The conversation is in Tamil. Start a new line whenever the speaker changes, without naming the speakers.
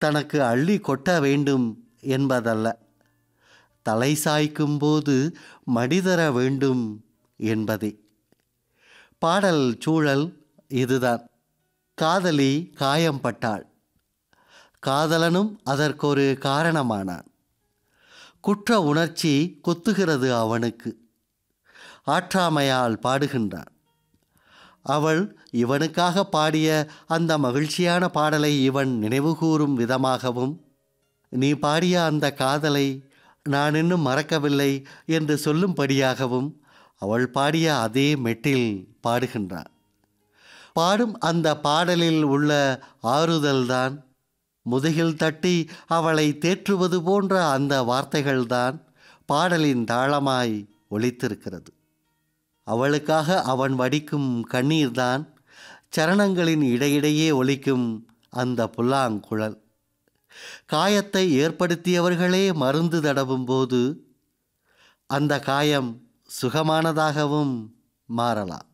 தனக்கு அள்ளி கொட்ட வேண்டும் என்பதல்ல தலை சாய்க்கும் போது மடிதர வேண்டும் என்பதே பாடல் சூழல் இதுதான் காதலி காயம்பட்டாள் காதலனும் அதற்கொரு காரணமானான் குற்ற உணர்ச்சி கொத்துகிறது அவனுக்கு ஆற்றாமையால் பாடுகின்றான் அவள் இவனுக்காக பாடிய அந்த மகிழ்ச்சியான பாடலை இவன் நினைவுகூரும் விதமாகவும் நீ பாடிய அந்த காதலை நான் இன்னும் மறக்கவில்லை என்று சொல்லும்படியாகவும் அவள் பாடிய அதே மெட்டில் பாடுகின்றான் பாடும் அந்த பாடலில் உள்ள ஆறுதல்தான் முதுகில் தட்டி அவளை தேற்றுவது போன்ற அந்த வார்த்தைகள்தான் பாடலின் தாளமாய் ஒலித்திருக்கிறது அவளுக்காக அவன் வடிக்கும் கண்ணீர்தான் சரணங்களின் இடையிடையே ஒலிக்கும் அந்த புல்லாங்குழல் காயத்தை ஏற்படுத்தியவர்களே மருந்து தடவும் போது அந்த காயம் சுகமானதாகவும் மாறலாம்